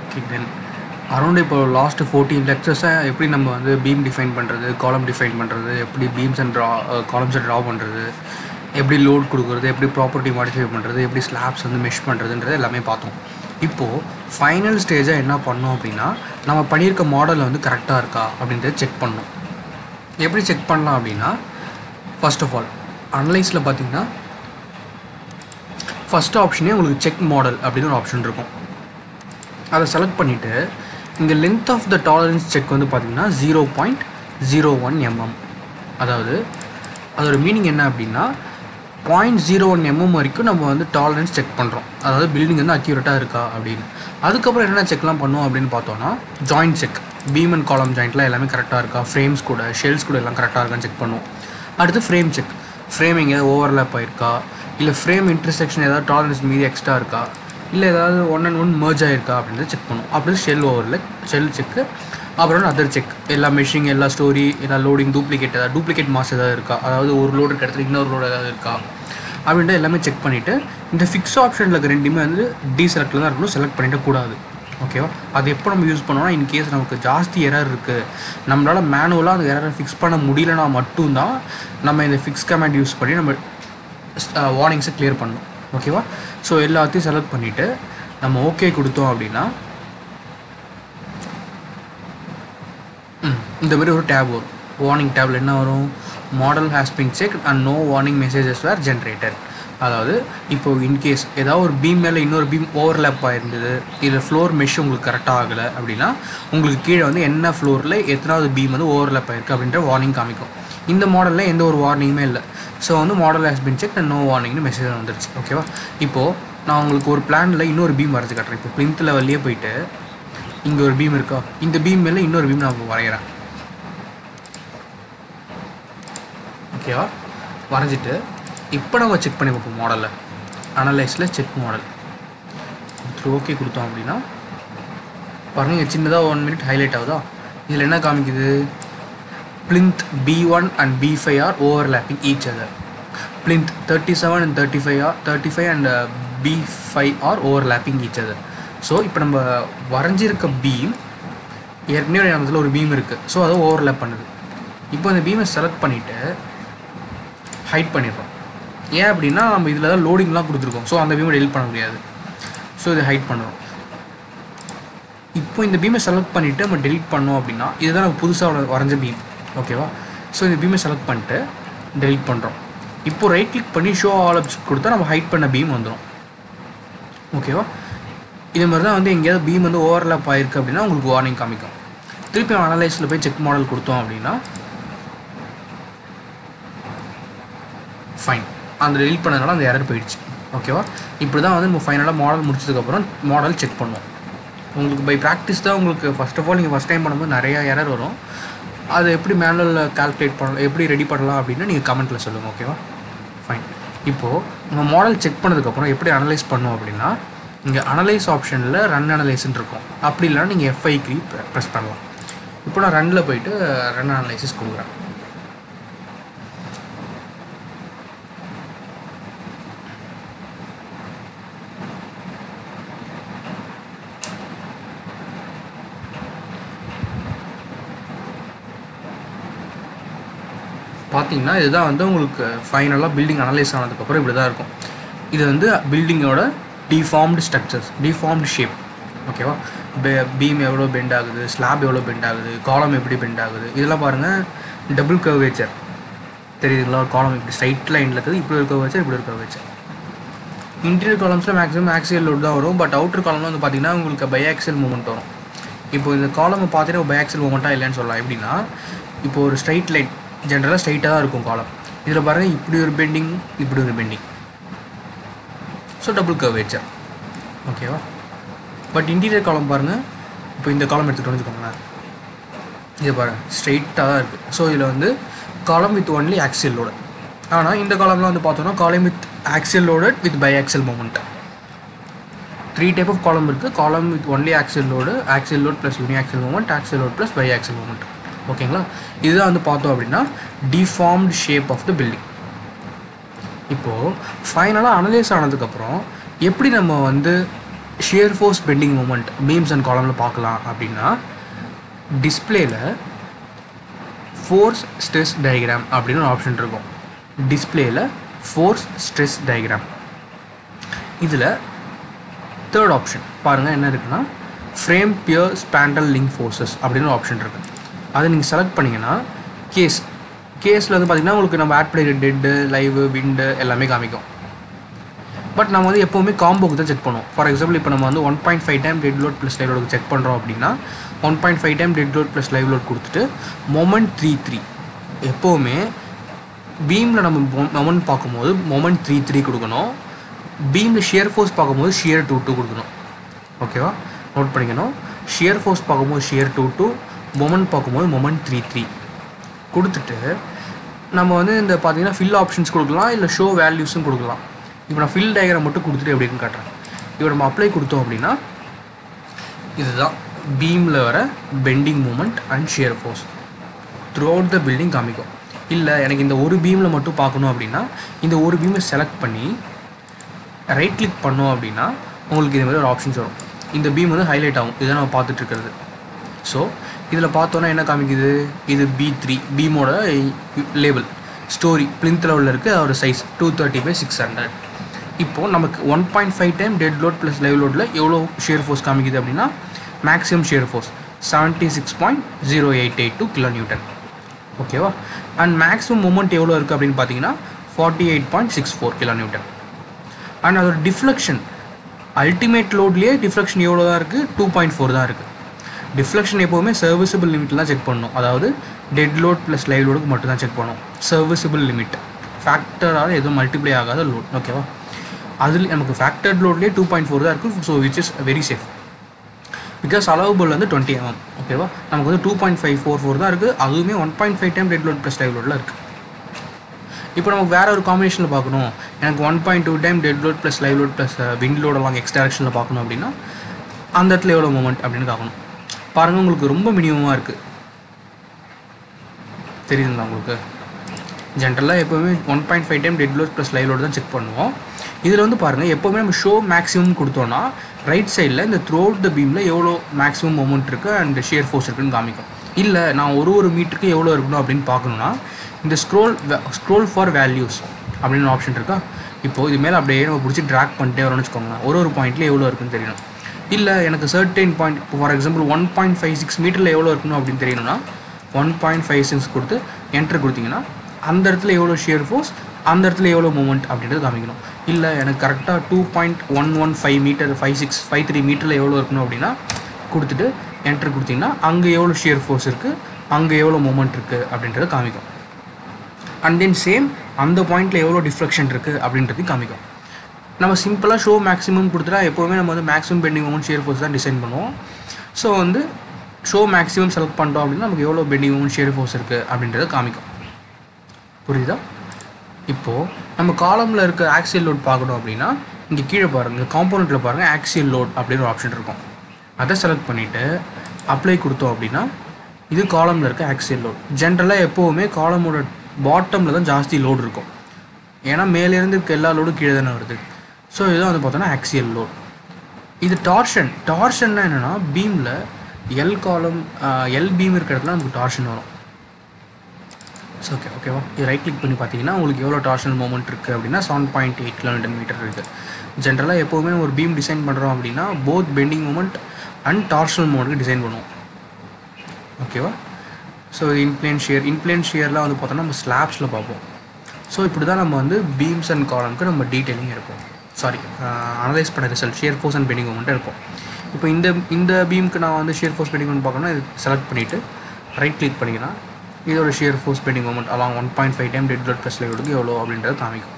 okay then around இப்போ last fourteen லெக்சர்ஸாக எப்படி நம்ம வந்து பீம் டிஃபைன் பண்ணுறது காலம் டிஃபைன் பண்ணுறது எப்படி பீம்ஸ் அண்ட் ட்ரா காலம்ஸை ட்ரா பண்ணுறது எப்படி லோட் கொடுக்குறது எப்படி ப்ராப்பர்ட்டி மாடிஃபை பண்ணுறது எப்படி ஸ்லாப்ஸ் வந்து மெஷ் பண்ணுறதுன்றது எல்லாமே பார்த்தோம் இப்போது ஃபைனல் ஸ்டேஜாக என்ன பண்ணோம் அப்படின்னா நம்ம பண்ணியிருக்க மாடல் வந்து கரெக்டாக இருக்கா அப்படின்றத செக் பண்ணோம் எப்படி செக் பண்ணலாம் அப்படின்னா ஃபர்ஸ்ட் ஆஃப் ஆல் அனலைஸில் பார்த்தீங்கன்னா ஃபஸ்ட் ஆப்ஷனே உங்களுக்கு செக் மாடல் அப்படின்னு ஒரு ஆப்ஷன் இருக்கும் அதை செலக்ட் பண்ணிவிட்டு இங்கே length of the tolerance check வந்து பார்த்தீங்கன்னா zero point zero one MM அதாவது அதோட மீனிங் என்ன அப்படின்னா பாயிண்ட் ஜீரோ ஒன் எம்எம் வரைக்கும் நம்ம வந்து டாலரன்ஸ் செக் பண்ணுறோம் அதாவது பில்டிங் வந்து அக்யூரேட்டாக இருக்கா அப்படின்னு அதுக்கப்புறம் என்னென்ன செக்லாம் பண்ணுவோம் அப்படின்னு பார்த்தோன்னா ஜாயிண்ட் செக் பீம் அண்ட் காலம் ஜாயிண்ட்லாம் எல்லாமே கரெக்டாக இருக்கா ஃப்ரேம்ஸ் கூட ஷெல்ஸ் கூட எல்லாம் கரெக்டாக இருக்கான்னு செக் பண்ணுவோம் அடுத்து ஃப்ரேம் செக் ஃப்ரேம் எங்கேயாவது ஓவர்லேப் ஆயிருக்கா இல்லை ஃப்ரேம் இன்டர்செக்ஷன் ஏதாவது டாலரன்ஸ் மீதி எக்ஸ்ட்ரா இருக்கா இல்லை ஏதாவது ஒன் அண்ட் ஒன் merge ஆயிருக்கா அப்படின்றத செக் பண்ணும் அப்படி ஷெல் ஓவரில் ஷெல் செக்கு அப்புறம் அதர் செக் எல்லா மெஷிங் எல்லா ஸ்டோரி எல்லா லோடிங் டூப்ளிகேட் ஏதாவது டூப்ளிகேட் மாஸ் ஏதாவது இருக்கா அதாவது ஒரு லோடு இருக்க இடத்துல இன்னொரு லோடு ஏதாவது இருக்கா அப்படின்ட்டு எல்லாமே செக் பண்ணிவிட்டு இந்த ஃபிக்ஸ் ஆப்ஷனில் இருக்க ரெண்டுமே வந்து டி செலக்டில் தான் இருக்கணும் செலக்ட் பண்ணிட்டு கூடாது ஓகேவா அது எப்போ நம்ம யூஸ் பண்ணோம்னா இன்கேஸ் நமக்கு ஜாஸ்தி எரர் இருக்குது நம்மளால் மேனுவலாக அந்த எரரை ஃபிக்ஸ் பண்ண முடியலனா மட்டும்தான் நம்ம இந்த ஃபிக்ஸ் கமெண்ட் யூஸ் பண்ணி நம்ம வார்னிங்ஸை கிளியர் பண்ணணும் ஓகேவா ஸோ எல்லாத்தையும் செலக்ட் பண்ணிவிட்டு நம்ம ஓகே கொடுத்தோம் அப்படின்னா ம், இந்த மாதிரி ஒரு டேப் வரும் வார்னிங் டேபில் என்ன வரும் model has been check and no warning messages were generated அதாவது இப்போ இன்கேஸ் ஏதாவது ஒரு பீம் மேலே இன்னொரு பீம் ஓவர்லேப் ஆயிருந்தது இல்லை ஃப்ளோர் மெஷ் உங்களுக்கு கரெக்டாக ஆகலை அப்படின்னா உங்களுக்கு கீழே வந்து என்ன ஃப்ளோரில் எத்தனாவது பீம் வந்து ஓவர்லேப் ஆயிருக்கு அப்படின்ற வார்னிங் காமிக்கும் இந்த மாடலில் எந்த ஒரு வார்னிங்குமே இல்லை ஸோ வந்து model has been check and no வார்னிங்னு மெசேஜ் வந்துருச்சு ஓகேவா இப்போது நான் உங்களுக்கு ஒரு பிளானில் இன்னொரு பீம் வரைச்சி காட்டுறேன் இப்போ பிளிந்த் லெவல்லையே போயிட்டு இங்கே ஒரு பீம் இருக்கா இந்த பீம் மேலே இன்னொரு பீம் நான் வரைகிறேன் ஓகேவா வரைஞ்சிட்டு இப்போ நம்ம செக் பண்ணி பார்ப்போம் மாடலில் அனலைஸில் செக் மாடல் ஓகே கொடுத்தோம் அப்படின்னா பாருங்க சின்னதாக ஒன் மினிட் ஹைலைட் ஆகுதா இதில் என்ன காமிக்குது plinth b1 and b5 are overlapping each other plinth 37 and 35 are 35 and uh, b5 are overlapping each other so இப்போ நம்ம வரைஞ்சிருக்க பீம் ஏற்கனவே ஒரு இடத்துல ஒரு பீம் இருக்குது ஸோ அதை ஓவர்லேப் பண்ணுது இப்போ அந்த பீமை செலக்ட் பண்ணிவிட்டு ஹைட் பண்ணிடுறோம் ஏன் அப்படின்னா நம்ம இதில் தான் லோடிங்லாம் கொடுத்துருக்கோம் ஸோ அந்த பீமை டெலிட் பண்ண முடியாது ஸோ இதை ஹைட் பண்ணுறோம் இப்போ இந்த பீமை செலக்ட் பண்ணிவிட்டு நம்ம டெலிட் பண்ணோம் அப்படின்னா இதுதான் நம்ம புதுசாக வரைஞ்ச பீம் ஓகேவா ஸோ இந்த பீமை செலக்ட் பண்ணிட்டு டெலிட் பண்ணுறோம் இப்போ ரைட் கிளிக் பண்ணி ஷோ ஆல் ஆப்ஷன் கொடுத்தா நம்ம ஹைட் பண்ண பீம் வந்துடும் ஓகேவா இது மாதிரி தான் வந்து எங்கேயாவது பீம் வந்து ஓவர்லேப் ஆயிருக்கு அப்படின்னா உங்களுக்கு வார்னிங் காமிக்கும் திருப்பி அனலைஸில் போய் செக் மாடல் கொடுத்தோம் அப்படின்னா ஃபைன் அந்த டெலிட் பண்ணதுனால அந்த எரர் போயிடுச்சு ஓகேவா இப்படி தான் வந்து நம்ம ஃபைனலாக மாடல் முடிச்சதுக்கப்புறம் மாடல் செக் பண்ணுவோம் உங்களுக்கு பை ப்ராக்டிஸ் தான் உங்களுக்கு ஃபர்ஸ்ட் ஆஃப் ஆல் நீங்கள் ஃபஸ்ட் டைம் பண்ணும்போது நிறைய எரர் வரும் அதை எப்படி மேனுவலில் கால்குலேட் பண்ணலாம் எப்படி ரெடி பண்ணலாம் அப்படின்னா நீங்கள் கமெண்ட்டில் சொல்லுங்கள் ஓகேவா ஃபைன் இப்போது நம்ம மாடல் செக் பண்ணதுக்கப்புறம் எப்படி அனலைஸ் பண்ணோம் அப்படின்னா இங்கே அனலைஸ் ஆப்ஷனில் ரன் அனலைஸ்ன்னு இருக்கும் அப்படி இல்லைனா நீங்கள் எஃப்ஐ கீ ப்ரெஸ் பண்ணலாம் இப்போ நான் ரன்னில் போயிட்டு ரன் அனலைசிஸ் கொடுக்குறேன் பார்த்தீங்கன்னா இதுதான் வந்து உங்களுக்கு ஃபைனலாக பில்டிங் அனலைஸ் ஆனதுக்கப்புறம் இப்படி தான் இருக்கும் இது வந்து பில்டிங்கோட டிஃபார்ம்டு ஸ்ட்ரக்சர்ஸ் டிஃபார்ம்டு ஷேப் ஓகேவா பீம் எவ்வளோ பெண்ட் ஆகுது ஸ்லாப் எவ்வளோ பெண்ட் ஆகுது காலம் எப்படி பெண்ட் ஆகுது இதெல்லாம் பாருங்கள் டபுள் கர்வேச்சர் தெரியுதுங்களா காலம் இப்படி ஸ்ட்ரைட் லைனில் இருக்குது இப்படி ஒரு கர்வேச்சர் இப்படி ஒரு கர்வேச்சர் இன்டீரியர் காலம்ஸில் மேக்ஸிமம் ஆக்சியல் லோட் தான் வரும் பட் அவுட்டர் காலம்ல வந்து பார்த்தீங்கன்னா உங்களுக்கு பைஆக்சியல் மூமெண்ட் வரும் இப்போ இந்த காலம் பார்த்தீங்கன்னா பைஆக்சியல் மூமெண்ட்டாக இல்லைன்னு சொல்லலாம் எப்படின்னா இப்போ ஒரு ஸ்ட்ரைட் லைன் ஜென்ரலாக ஸ்ட்ரைட்டாக தான் இருக்கும் காலம் இதில் பாருங்கள் இப்படி ஒரு பெண்டிங் இப்படி ஒரு பெண்டிங் ஸோ டபுள் கர்வேச்சர் ஓகேவா பட் இன்டீரியர் காலம் பாருங்கள் இப்போ இந்த காலம் எடுத்துகிட்டு வச்சுக்கோங்களேன் இது பாருங்கள் ஸ்ட்ரைட்டாக தான் இருக்குது ஸோ இதில் வந்து காலம் வித் ஒன்லி ஆக்சியல் லோடு ஆனால் இந்த காலம்லாம் வந்து பார்த்தோன்னா column with axial loaded with biaxial moment three type of column இருக்குது column with only axial load axial load plus uniaxial moment axial load plus biaxial moment ஓகேங்களா இதுதான் வந்து பார்த்தோம் அப்படின்னா deformed shape of the building இப்போது ஃபைனலாக analyse ஆனதுக்கப்புறம் எப்படி நம்ம வந்து shear force bending moment beams and காலமில் பார்க்கலாம் அப்படின்னா டிஸ்பிளேல ஃபோர்ஸ் ஸ்ட்ரெஸ் டயக்ராம் அப்படின்னு ஒரு ஆப்ஷன் இருக்கும் டிஸ்பிளேல ஃபோர்ஸ் ஸ்ட்ரெஸ் டயக்ராம் இதில் தேர்ட் ஆப்ஷன் பாருங்கள் என்ன இருக்குன்னா frame pier spandrel link forces அப்படின்னு ஒரு ஆப்ஷன் இருக்குது அதை நீங்கள் செலக்ட் பண்ணிங்கன்னா கேஸ் கேஸில் வந்து பார்த்திங்கன்னா உங்களுக்கு நம்ம ஆட் பண்ணிக்கிற டெட்டு லைவு விண்டு எல்லாமே காமிக்கும் பட் நம்ம வந்து எப்போவுமே காம்போக்கு தான் செக் பண்ணுவோம் ஃபார் எக்ஸாம்பிள் இப்போ நம்ம வந்து one point five time dead load plus live load check பண்ணுறோம் அப்படின்னா one point five time dead load plus live load கொடுத்துட்டு மொமெண்ட் த்ரீ த்ரீ எப்போவுமே பீமில் நம்ம மொமெண்ட் பார்க்கும்போது மொமெண்ட் த்ரீ த்ரீ கொடுக்கணும் பீமில் ஷியர் ஃபோர்ஸ் பார்க்கும்போது ஷியர் டூ டூ கொடுக்கணும் ஓகேவா நோட் பண்ணிக்கணும் ஷியர் ஃபோர்ஸ் பார்க்கும்போது ஷியர் டூ டூ மொமெண்ட் பார்க்கும்போது மொமெண்ட் த்ரீ த்ரீ கொடுத்துட்டு நம்ம வந்து இந்த பார்த்தீங்கன்னா ஃபில் ஆப்ஷன்ஸ் கொடுக்கலாம் இல்லை ஷோ வேல்யூஸும் கொடுக்கலாம் இப்போ நான் ஃபில் டயக்ராம் மட்டும் கொடுத்துட்டு எப்படின்னு காட்டுறேன் இப்போ நம்ம அப்ளை கொடுத்தோம் அப்படின்னா இதுதான் பீமில் வர bending moment and shear force throughout the building காமிக்கும் இல்லை எனக்கு இந்த ஒரு பீமில் மட்டும் பார்க்கணும் அப்படின்னா இந்த ஒரு பீமை செலக்ட் பண்ணி ரைட் கிளிக் பண்ணோம் அப்படின்னா உங்களுக்கு இது மாதிரி ஒரு ஆப்ஷன்ஸ் வரும் இந்த பீம் வந்து ஹைலைட் ஆகும் இதை நம்ம பார்த்துட்டு இருக்கிறது ஸோ இதில் பார்த்தோன்னா என்ன காமிக்குது இது பி த்ரீ பீமோட லேபிள் ஸ்டோரி பிளிந்த் லெவலில் இருக்குது அதோட size two thirty by six hundred இப்போது நமக்கு one point five time dead load plus live லோடில் எவ்வளோ ஷேர் ஃபோர்ஸ் காமிக்குது அப்படின்னா maximum shear force seventy six point zero eight eight two kilonewton ஓகேவா அண்ட் மேக்ஸிமம் மூமெண்ட் எவ்வளோ இருக்குது அப்படின்னு பார்த்தீங்கன்னா forty eight point six four kilonewton and அதோட டிஃப்ளெக்ஷன் அல்டிமேட் லோட்லேயே டிஃப்ளெக்ஷன் எவ்வளோ தான் இருக்குது டூ பாயிண்ட் ஃபோர் தான் இருக்குது டிஃப்ளெக்ஷன் எப்போவுமே சர்வீசபிள் லிமிட்டில் தான் செக் பண்ணணும் அதாவது டெட் லோட் ப்ளஸ் லைவ் லோடுக்கு மட்டும் தான் செக் பண்ணணும் சர்வீசபிள் லிமிட் ஃபேக்டரால் எதுவும் மல்டிப்ளை ஆகாத லோட் ஓகேவா அதில் நமக்கு ஃபேக்டர்ட் லோட்லேயே டூ பாயிண்ட் ஃபோர் தான் இருக்குது so which is very safe because allowable வந்து டுவெண்ட்டி எம்எம் ஓகேவா நமக்கு வந்து two point five four four தான் இருக்குது அதுவுமே one point five time dead load plus live லோடில் இருக்குது இப்போ நமக்கு வேறு ஒரு காம்பினேஷனில் பார்க்கணும் எனக்கு one point two time dead load plus live load plus wind லோடெல்லாம் எக்ஸ் டேரக்ஷனில் பார்க்கணும் அப்படின்னா அந்த இடத்துல எவ்வளோ மூமெண்ட் அப்படின்னு பார்க்கணும் பாருங்கள் உங்களுக்கு ரொம்ப மினிமமாக இருக்குது தெரியுதுங்களா உங்களுக்கு ஜென்ரலாக எப்போவுமே one point five time dead load plus live load தான் செக் பண்ணுவோம் இதில் வந்து பாருங்கள் எப்போவுமே நம்ம ஷோ மேக்ஸிமம் கொடுத்தோன்னா ரைட் சைடில் இந்த த்ரூ அவுட் த பீமில் எவ்வளோ மேக்ஸிமம் மொமெண்ட் இருக்குது அண்ட் ஷியர் ஃபோர்ஸ் இருக்குன்னு காமிக்கும் இல்லை நான் ஒரு ஒரு மீட்டருக்கு எவ்வளோ இருக்கணும் அப்படின்னு பார்க்கணுன்னா இந்த ஸ்க்ரோல் ஸ்க்ரோல் ஃபார் வேல்யூஸ் அப்படின்னு ஆப்ஷன் இருக்கா இப்போது இது மேலே அப்படியே நம்ம பிடிச்சி ட்ராக் பண்ணிட்டே வரோம்னு வச்சுக்கோங்களேன் ஒரு ஒரு பாயிண்ட்ல எவ்வளோ இருக்குன்னு தெரியணும் இல்லை எனக்கு சர்டைன் பாயிண்ட் இப்போ for example one point five six மீட்டரில் எவ்வளோ இருக்கணும் அப்படின்னு தெரியணும்னா ஒன் பாயிண்ட் ஃபைவ் சிக்ஸ் கொடுத்து என்ட்ரு கொடுத்தீங்கன்னா அந்த இடத்துல எவ்வளோ ஷியர் ஃபோர்ஸ் அந்த இடத்துல எவ்வளோ மூமெண்ட் அப்படின்றது காமிக்கணும் இல்லை எனக்கு கரெக்டாக two point one one five metre five six five three மீட்டரில் எவ்வளோ இருக்கணும் அப்படின்னா கொடுத்துட்டு என்ட்ரு கொடுத்தீங்கன்னா அங்கே எவ்வளோ ஷியர் ஃபோர்ஸ் இருக்குது அங்கே எவ்வளோ மூமெண்ட் இருக்குது அப்படின்றத காமிக்கும் அண்ட் தென் சேம் அந்த பாயிண்ட்டில் எவ்வளோ டிஃப்ளெக்ஷன் இருக்குது அப்படின்றது காமிக்கும் நம்ம சிம்பிளாக ஷோ மேக்ஸிமம் கொடுத்துட்டா எப்போவுமே நம்ம வந்து maximum bending moment shear force தான் டிசைன் பண்ணுவோம் ஸோ வந்து ஷோ மேக்ஸிமம் செலக்ட் பண்ணிட்டோம் அப்படின்னா நமக்கு எவ்வளோ பெண்டிங் மூமெண்ட் ஷியர் ஃபோர்ஸ் இருக்குது அப்படின்றத காமிக்கும் புரியுதா இப்போது நம்ம காலமில் இருக்க ஆக்சியல் லோட் பார்க்கணும் அப்படின்னா இங்கே கீழே பாருங்கள் காம்போனண்ட்டில் பாருங்கள் ஆக்சியல் லோட் அப்படின்னு ஒரு ஆப்ஷன் இருக்கும் அதை செலக்ட் பண்ணிவிட்டு அப்ளை கொடுத்தோம் அப்படின்னா இது காலமில் இருக்க ஆக்சியல் லோட் ஜென்ரலாக எப்போவுமே காலமோட பாட்டமில் தான் ஜாஸ்தி லோட் இருக்கும் ஏன்னா மேலேருந்து இருக்க எல்லா லோடும் கீழே தானே வருது ஸோ இதுதான் வந்து பார்த்தோன்னா ஆக்சியல் லோட் இது டார்ஷன் டார்ஷன்னா என்னென்னா பீமில் எல் காலம் எல் பீம் இருக்கிற இடத்துல நமக்கு டார்ஷன் வரும் ஸோ ஓகே ஓகேவா இது ரைட் கிளிக் பண்ணி பார்த்தீங்கன்னா உங்களுக்கு எவ்வளோ டார்ஷனல் மூமெண்ட் இருக்குது அப்படின்னா seven point eight kilometre metre இருக்குது ஜென்ரலாக எப்போவுமே ஒரு பீம் டிசைன் பண்ணுறோம் அப்படின்னா both bending moment and torsional மூமெண்ட்டுக்கு டிசைன் பண்ணுவோம் ஓகேவா ஸோ இன்ப்ளேன் ஷியர் இன்ப்ளேன் ஷியர்லாம் வந்து பார்த்தோன்னா நம்ம ஸ்லாப்ஸில் பார்ப்போம் ஸோ இப்படி தான் நம்ம வந்து பீம்ஸ் அண்ட் காலம்க்கு நம்ம டீட்டெயிலிங் எடுப்போம் சாரி அனலைஸ் பண்ண result shear force and bending moment எடுப்போம் இப்போ இந்த இந்த பீமுக்கு நான் வந்து ஷியர் ஃபோர்ஸ் பெண்டிங் மூமெண்ட் பார்க்கணும்னா இது செலக்ட் பண்ணிவிட்டு ரைட் கிளிக் பண்ணிங்கன்னா இதோட shear force bending moment along one point five time dead பிளட் ப்ளஸ் லெவலுக்கு எவ்வளோ அப்படின்றத காமிக்கும்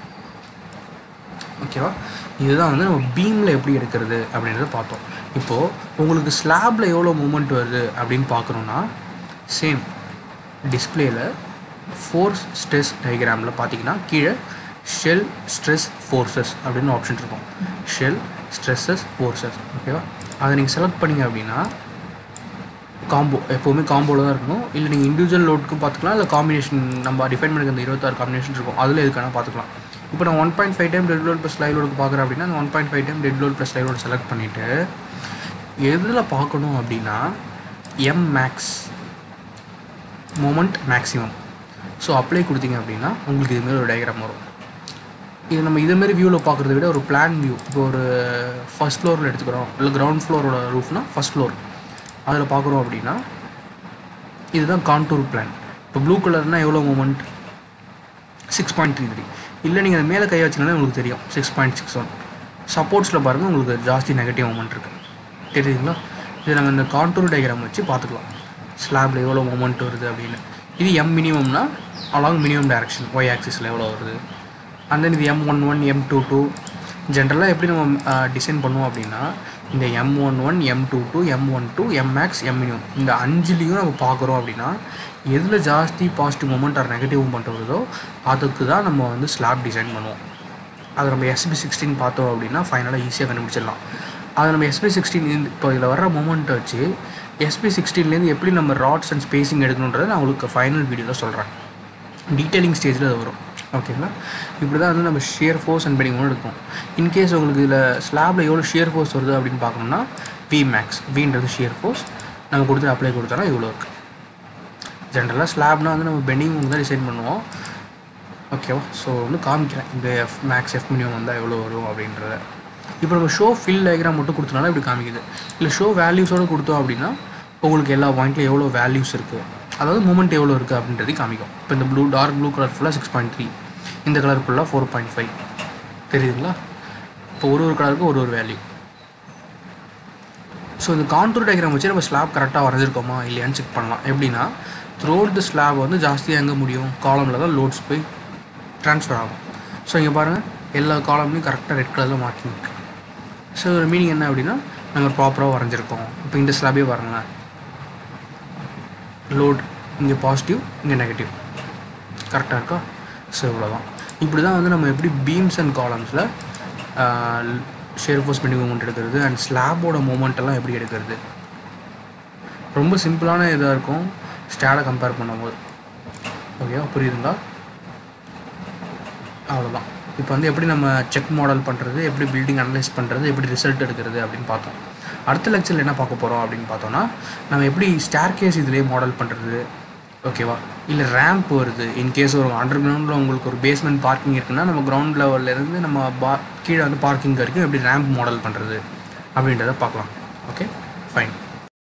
ஓகேவா இதுதான் வந்து நம்ம பீமில் எப்படி எடுக்கிறது அப்படின்றத பார்த்தோம் இப்போது உங்களுக்கு ஸ்லாபில் எவ்வளோ மூமெண்ட் வருது அப்படின்னு பார்க்கணுன்னா சேம் டிஸ்பிளேயில் ஃபோர்ஸ் ஸ்ட்ரெஸ் டயக்ராமில் பார்த்தீங்கன்னா கீழே ஷெல் ஸ்ட்ரெஸ் ஃபோர்ஸஸ் அப்படின்னு ஆப்ஷன் இருக்கும் ஷெல் ஸ்ட்ரெஸ்ஸஸ் ஃபோர்ஸஸ் ஓகேவா அதை நீங்கள் செலக்ட் பண்ணீங்க அப்படின்னா காம்போ எப்போவுமே காம்போவில் தான் இருக்கணும் இல்லை நீங்கள் இண்டிவிஜுவல் லோடுக்கும் பார்த்துக்கலாம் இல்லை காம்பினேஷன் நம்ம டிஃபைன் பண்ணிக்க அந்த இருபத்தாறு காம்பினேஷன் இருக்கும் அதில் எதுக்கான பார்த்துக்கலாம் இப்போ நான் one point five time dead load plus live லோடுக்கு பார்க்குறேன் அப்படின்னா அந்த one point five time dead load plus live load select பண்ணிவிட்டு எதில் பார்க்கணும் அப்படின்னா M max moment maximum so apply கொடுத்தீங்க அப்படின்னா உங்களுக்கு இதுமாரி ஒரு டயக்ராம் வரும் இது நம்ம இதுமாரி வியூவில் பார்க்குறத விட ஒரு பிளான் வியூ இப்போ ஒரு ஃபஸ்ட் ஃப்ளோரில் எடுத்துக்கிறோம் இல்லை கிரவுண்ட் ஃப்ளோரோட ரூஃப்னா ஃபஸ்ட் ஃப்ளோர் அதில் பார்க்குறோம் அப்படின்னா இதுதான் கான்டூர் பிளான் இப்போ ப்ளூ கலர்னால் எவ்வளோ moment six point three three இல்லை நீங்கள் அது மேலே கை வச்சினாலே உங்களுக்கு தெரியும் சிக்ஸ் பாயிண்ட் சிக்ஸ் ஒன் சப்போர்ட்ஸில் பாருங்கள் உங்களுக்கு ஜாஸ்தி நெகட்டிவ் மூமெண்ட் இருக்குது தெரியுதுங்களா இது நம்ம இந்த கான்டூர் டயக்ராம் வச்சு பார்த்துக்கலாம் ஸ்லாபில் எவ்வளோ மூமெண்ட் வருது அப்படின்னு இது எம் மினிமம்னா அலாங் மினிமம் டைரக்ஷன் ஒய் ஆக்சிஸில் எவ்வளோ வருது அண்ட் தென் இது M one one M two two ஜென்ரலாக எப்படி நம்ம டிசைன் பண்ணுவோம் அப்படின்னா இந்த M one one M two two M one two M max M minimum இந்த அஞ்சுலேயும் நம்ம பார்க்குறோம் அப்படின்னா எதில் ஜாஸ்தி positive moment or negative moment வருதோ அதுக்கு தான் நம்ம வந்து ஸ்லாப் டிசைன் பண்ணுவோம் அது நம்ம எஸ்பி சிக்ஸ்டீன் பார்த்தோம் அப்படின்னா ஃபைனலாக ஈஸியாக கண்டுபிடிச்சிடலாம் அது நம்ம எஸ்பி சிக்ஸ்டீன் இப்போ இதில் வர்ற மூமெண்ட்டை வச்சு எஸ்பி சிக்ஸ்டீன்லேருந்து எப்படி நம்ம ராட்ஸ் அண்ட் ஸ்பேசிங் எடுக்கணுன்றதை நான் உங்களுக்கு ஃபைனல் வீடியோவில் சொல்கிறேன் டீட்டெயிலிங் ஸ்டேஜில் அது வரும் ஓகேங்களா இப்படி தான் வந்து நம்ம ஷியர் ஃபோர்ஸ் அண்ட் பெண்டிங் எடுக்கும் இன்கேஸ் உங்களுக்கு இதில் ஸ்லாபில் எவ்வளோ ஷியர் ஃபோர்ஸ் வருது அப்படின்னு பார்க்கணும்னா வி மேக்ஸ் வின்றது ஷியர் ஃபோர்ஸ் நம்ம கொடுத்து அப்ளை கொடுத்தோன்னா இவ்வளோ இருக்குது ஜென்ரலாக ஸ்லாப்னால் வந்து நம்ம பெண்டிங் தான் டிசைன் பண்ணுவோம் ஓகேவா ஸோ வந்து காமிக்கிறேன் இந்த எஃப் மேக்ஸ் எஃப் மினிமம் வந்தால் எவ்வளோ வரும் அப்படின்றத இப்போ நம்ம ஷோ ஃபில் டயக்ராம் மட்டும் கொடுத்தனால இப்படி காமிக்குது இல்லை ஷோ வேல்யூஸோடு கொடுத்தோம் அப்படின்னா உங்களுக்கு எல்லா பாயிண்ட்லையும் எவ்வளோ வேல்யூஸ் இருக்குது அதாவது மூமெண்ட் எவ்வளோ இருக்குது அப்படின்றது காமிக்கும் இப்போ இந்த ப்ளூ டார்க் ப்ளூ கலர் ஃபுல்லாக சிக்ஸ் பாயிண்ட் த்ரீ இந்த கலர் ஃபுல்லாக ஃபோர் பாயிண்ட் ஃபைவ் தெரியுதுங்களா இப்போ ஒரு ஒரு கலருக்கு ஒரு ஒரு வேல்யூ ஸோ இந்த கான்டூர் டயக்ராம் வச்சு நம்ம ஸ்லாப் கரெக்டாக வரைஞ்சிருக்கோமா இல்லையான்னு செக் பண்ணலாம் எப்படின்னா த்ரோட் த ஸ்லாப் வந்து ஜாஸ்தியாக எங்கே முடியும் காலமில் தான் லோட்ஸ் போய் ட்ரான்ஸ்ஃபர் ஆகும் ஸோ இங்கே பாருங்கள் எல்லா காலம்லையும் கரெக்டாக ரெட் கலரில் மார்க்கிங் இருக்குது ஸோ ஒரு மீனிங் என்ன அப்படின்னா நம்ம ப்ராப்பராக வரைஞ்சிருக்கோம் இப்போ இந்த ஸ்லாபே பாருங்களேன் லோட் இங்கே பாசிட்டிவ் இங்கே நெகட்டிவ் கரெக்டாக இருக்கா ஸோ இவ்வளோதான் இப்படி தான் வந்து நம்ம எப்படி பீம்ஸ் அண்ட் காலம்ஸில் ஷேர் ஃபோர்ஸ் பெண்டிங் மூமெண்ட் எடுக்கிறது அண்ட் ஸ்லாபோட மூமெண்ட் எல்லாம் எப்படி எடுக்கிறது ரொம்ப சிம்பிளான இதாக இருக்கும் ஸ்டாடை கம்பேர் பண்ணும்போது ஓகேவா புரியுதுங்களா அவ்வளோதான் இப்போ வந்து எப்படி நம்ம செக் மாடல் பண்ணுறது எப்படி பில்டிங் அனலைஸ் பண்ணுறது எப்படி ரிசல்ட் எடுக்கிறது அப்படின்னு பார்த்தோம் அடுத்த லெக்சரில் என்ன பார்க்க போகிறோம் அப்படின்னு பார்த்தோன்னா நம்ம எப்படி ஸ்டார் கேஸ் இதிலே மாடல் பண்ணுறது ஓகேவா இல்லை ரேம்ப் வருது இன்கேஸ் ஒரு அண்டர் கிரவுண்டில் உங்களுக்கு ஒரு பேஸ்மெண்ட் பார்க்கிங் இருக்குன்னா நம்ம கிரவுண்ட் லெவல்லேருந்து நம்ம பா கீழே வந்து பார்க்கிங் வரைக்கும் எப்படி ரேம்ப் மாடல் பண்ணுறது அப்படின்றத பார்க்கலாம் ஓகே ஃபைன்